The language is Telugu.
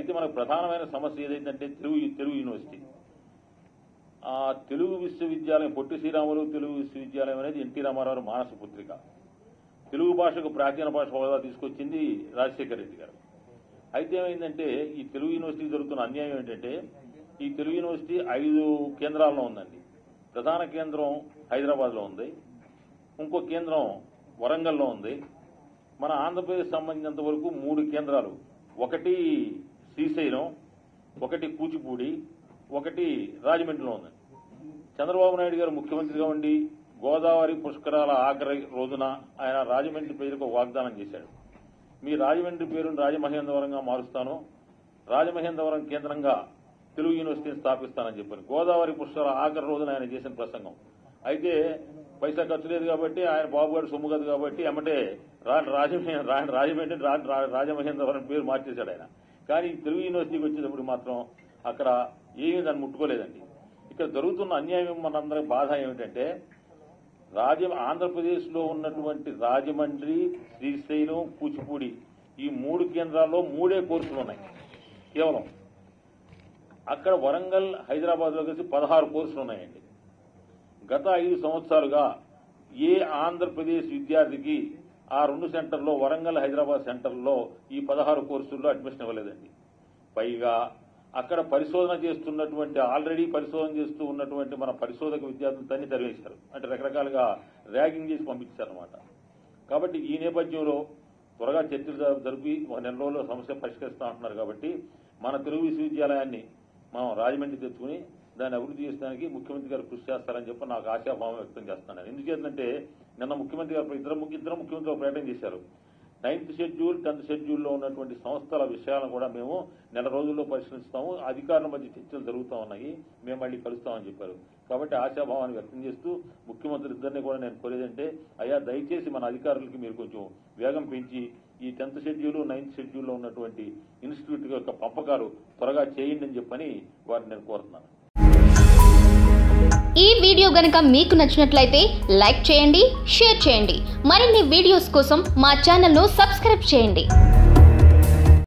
అయితే మనకు ప్రధానమైన సమస్య ఏదైందంటే తెలుగు తెలుగు యూనివర్సిటీ ఆ తెలుగు విశ్వవిద్యాలయం పొట్టి శ్రీరాములు తెలుగు విశ్వవిద్యాలయం అనేది ఎన్టీ రామారావు మానస పుత్రిక తెలుగు భాషకు ప్రాచీన భాష హోదా తీసుకొచ్చింది రాజశేఖర రెడ్డి గారు అయితే ఏమైందంటే ఈ తెలుగు యూనివర్సిటీ జరుగుతున్న అన్యాయం ఏంటంటే ఈ తెలుగు యూనివర్సిటీ ఐదు కేంద్రాల్లో ఉందండి ప్రధాన కేంద్రం హైదరాబాద్లో ఉంది ఇంకో కేంద్రం వరంగల్లో ఉంది మన ఆంధ్రప్రదేశ్ సంబంధించినంత వరకు మూడు కేంద్రాలు ఒకటి శ్రీశైలం ఒకటి కూచిపూడి ఒకటి రాజమండ్రిలో ఉంది చంద్రబాబు నాయుడు గారు ముఖ్యమంత్రిగా ఉండి గోదావరి పుష్కరాల ఆఖరి రోజున ఆయన రాజమండ్రి పేరుకు ఒక వాగ్దానం చేశాడు మీ రాజమండ్రి పేరును రాజమహేంద్రవరంగా మారుస్తాను రాజమహేంద్రవరం కేంద్రంగా తెలుగు యూనివర్సిటీని స్థాపిస్తానని చెప్పారు గోదావరి పుష్కరాల ఆఖరి రోజున ఆయన చేసిన ప్రసంగం అయితే పైసా ఖర్చు లేదు కాబట్టి ఆయన బాబు గారు సొమ్ము కాదు కాబట్టి ఎమ్మటే రా- రాజమహే- రా- రాజమండ్రి రా- రా- రాజమహేంద్రవరం పేరు మార్చేశాడు ఆయన కానీ ఈ తెలుగు యూనివర్సిటీకి వచ్చేటప్పుడు మాత్రం అక్కడ ఏమీ దాన్ని ముట్టుకోలేదండి ఇక్కడ జరుగుతున్న అన్యాయం మనందరి బాధ ఏమిటంటే రాజ ఆంధ్రప్రదేశ్లో ఉన్నటువంటి రాజమండ్రి శ్రీశైలం కూచిపూడి ఈ మూడు కేంద్రాల్లో మూడే కోర్సులు ఉన్నాయి కేవలం అక్కడ వరంగల్ హైదరాబాద్ లో కలిసి పదహారు కోర్సులు ఉన్నాయండి గత ఐదు సంవత్సరాలుగా ఏ ఆంధ్రప్రదేశ్ విద్యార్థికి ఆ రెండు సెంటర్లో వరంగల్ హైదరాబాద్ సెంటర్లో ఈ పదహారు కోర్సుల్లో అడ్మిషన్ ఇవ్వలేదండి పైగా అక్కడ పరిశోధన చేస్తున్నటువంటి ఆల్రెడీ పరిశోధన చేస్తూ ఉన్నటువంటి మన పరిశోధక విద్యార్థులు తన్ని తరివేశారు అంటే రకరకాలుగా ర్యాగింగ్ చేసి పంపించారనమాట కాబట్టి ఈ నేపథ్యంలో త్వరగా చర్చలు జ- జరిపి ఒక నెల రోజుల్లో సమస్య పరిష్కరిస్తా అంటున్నారు కాబట్టి మన తెలుగు విశ్వవిద్యాలయాన్ని మనం రాజమండ్రి తెచ్చుకుని దాన్ని అభివృద్ధి చేసడానికి ముఖ్యమంత్రి గారు కృషి చేస్తారని చెప్పి నాకు ఆశాభావం వ్యక్తం చేస్తున్నాను ఎందుచేతంటే నిన్న ముఖ్యమంత్రి గారు ఇద్దరు ముఖ్య- ఇద్దరు ముఖ్యమంత్రులు ఒక ప్రకటన చేశారు నైన్త్ షెడ్యూల్ టెన్త్ షెడ్యూల్లో ఉన్నటువంటి సంస్థల విషయాలను కూడా మేము నెల రోజుల్లో పరిశీలిస్తాము అధికారుల మధ్య చర్చలు జరుగుతూ ఉన్నాయి మేము మళ్ళీ కలుస్తామని చెప్పారు కాబట్టి ఆశాభావాన్ని వ్యక్తం చేస్తూ ముఖ్యమంత్రి ఇద్దరిని కూడా నేను కోరేదంటే అయ్యా దయచేసి మన అధికారులకి మీరు కొంచెం వేగం పెంచి ఈ టెన్త్ షెడ్యూల్ నైన్త్ షెడ్యూల్లో ఉన్నటువంటి ఇన్స్టిట్యూట్ యొక్క పంపకాలు త్వరగా చేయండి అని చెప్పని వారిని నేను కోరుతున్నాను ఈ వీడియో గనుక మీకు నచ్చినట్లయితే లైక్ చేయండి షేర్ చేయండి మరిన్ని వీడియోస్ కోసం మా ఛానల్ను సబ్స్క్రైబ్ చేయండి